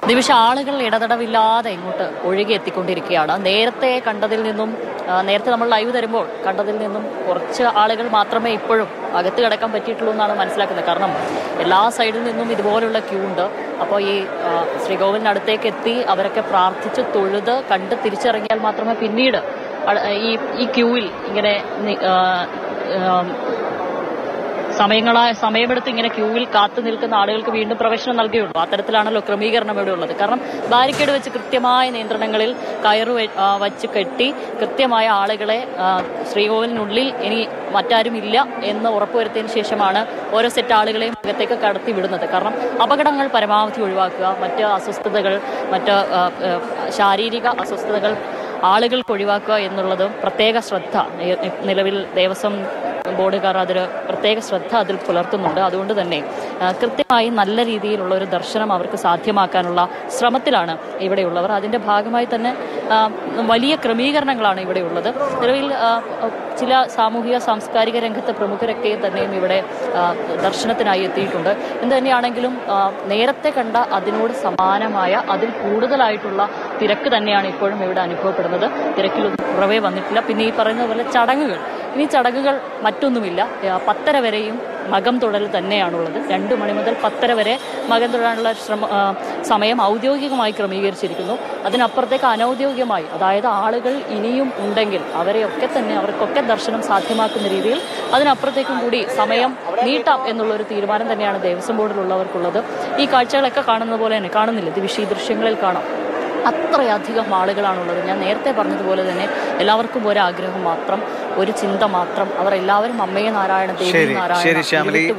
നിമിഷ ആളുകൾ ഇടതടവില്ലാതെ ഇങ്ങോട്ട് ഒഴുകി എത്തിക്കൊണ്ടിരിക്കുകയാണ് നേരത്തെ കണ്ടതിൽ നിന്നും ആ, നേരത്തെ നമ്മൾ ലൈവ് തരുമ്പോൾ കണ്ടതിൽ നിന്നും കുറച്ച് ആളുകൾ മാത്രമേ ഇപ്പോഴും അകത്ത് കിടക്കാൻ പറ്റിയിട്ടുള്ളൂ എന്നാണ് മനസ്സിലാക്കുന്നത് കാരണം എല്ലാ സൈഡിൽ നിന്നും ഇതുപോലുള്ള ക്യൂ ഉണ്ട് അപ്പോൾ ഈ ആ, ശ്രീകോവിലിനടുത്തേക്ക് എത്തി അവരൊക്കെ പ്രാർത്ഥിച്ച് തൊഴുത് കണ്ട് തിരിച്ചിറങ്ങിയാൽ മാത്രമേ പിന്നീട് അട- ഈ ഈ ക്യൂവിൽ ഇങ്ങനെ നി- ആ, ആ, സമയങ്ങളായ സമയമെടുത്ത് ഇങ്ങനെ ക്യൂവിൽ കാത്തു നിൽക്കുന്ന ആളുകൾക്ക് വീണ്ടും പ്രവേശനം നൽകുകയുള്ളൂ അത്തരത്തിലാണല്ലോ ക്രമീകരണം ഇവിടെ ഉള്ളത് കാരണം ബാരിക്കേഡ് വെച്ച് കൃത്യമായ നിയന്ത്രണങ്ങളിൽ കയറ് വെ- ആ, വച്ച് കെട്ടി കൃത്യമായ ആളുകളെ ആ, ശ്രീകോവിലിനുള്ളിൽ ഇനി മറ്റാരും ഇല്ല എന്ന് ഉറപ്പുവരുത്തിയതിനു ശേഷമാണ് ഓരോ സെറ്റ് ആളുകളെയും അകത്തേക്ക് കടത്തി വിടുന്നത് കാരണം അപകടങ്ങൾ പരമാവധി ഒഴിവാക്കുക മറ്റ് അസ്വസ്ഥതകൾ മറ്റ് ആ, ആ, ശാരീരിക അസ്വസ്ഥതകൾ ആളുകൾക്ക് ഒഴിവാക്കുക എന്നുള്ളത് പ്രത്യേക ശ്രദ്ധ നി- നിലവിൽ ദേവസ്വം ബോർഡുകാർ അതിൽ പ്രത്യേക ശ്രദ്ധ അതിൽ പുലർത്തുന്നുണ്ട് അതുകൊണ്ട് തന്നെ ആ, കൃത്യമായി നല്ല രീതിയിലുള്ള ഒരു ദർശനം അവർക്ക് സാധ്യമാക്കാനുള്ള ശ്രമത്തിലാണ് ഇവിടെയുള്ളവർ അതിന്റെ ഭാഗമായി തന്നെ ആ, വലിയ ക്രമീകരണങ്ങളാണ് ഇവിടെയുള്ളത് നിലവിൽ ആ, ചില സാമൂഹിക സാംസ്കാരിക രംഗത്തെ പ്രമുഖരൊക്കെ തന്നെയും ഇവിടെ ആ, ദർശനത്തിനായി എത്തിയിട്ടുണ്ട് എന്ത് തന്നെയാണെങ്കിലും ആ, നേരത്തെ കണ്ട അതിനോട് സമാനമായ അതിൽ കൂടുതലായിട്ടുള്ള തിരക്ക് തന്നെയാണ് ഇപ്പോഴും ഇവിടെ അനുഭവപ്പെടുന്നത് തിരക്കിലൊന്നും കുറവേ വന്നിട്ടില്ല പിന്നെ ഈ പറയുന്ന പോലെ ചടങ്ങുകൾ ഇനി ചടങ്ങുകൾ മറ്റൊന്നുമില്ല ആ, പത്തര വരെയും മകം തൊഴൽ തന്നെയാണുള്ളത് രണ്ടു മണി മുതൽ പത്തര വരെ മകം തൊഴാനുള്ള ശ്രമ ആ, സമയം ഔദ്യോഗികമായി ക്രമീകരിച്ചിരിക്കുന്നു അതിനപ്പുറത്തേക്ക് അനൗദ്യോഗികമായി അതായത് ആളുകൾ ഇനിയും ഉണ്ടെങ്കിൽ അവരെയൊക്കെ തന്നെ അവർക്കൊക്കെ ദർശനം സാധ്യമാക്കുന്ന രീതിയിൽ അതിനപ്പുറത്തേക്കും കൂടി സമയം നീട്ടാം എന്നുള്ള ഒരു തീരുമാനം തന്നെയാണ് ദേവസ്വം ബോർഡിലുള്ളവർക്കുള്ളത് ഈ കാഴ്ചകളൊക്കെ കാണുന്നത് പോലെ തന്നെ കാണുന്നില്ല ഇത് വിഷയ ദൃശ്യങ്ങളിൽ കാണാം അത്രയധികം ആളുകളാണുള്ളത് ഞാൻ നേരത്തെ പറഞ്ഞതുപോലെ തന്നെ എല്ലാവർക്കും ഒരാഗ്രഹം മാത്രം ഒരു ചിന്ത മാത്രം അവർ എല്ലാവരും അമ്മയെ നാരായണ ദേവി ശരി നാരായണ ശരി ശ്യാമലി ഇരുവിട്ട്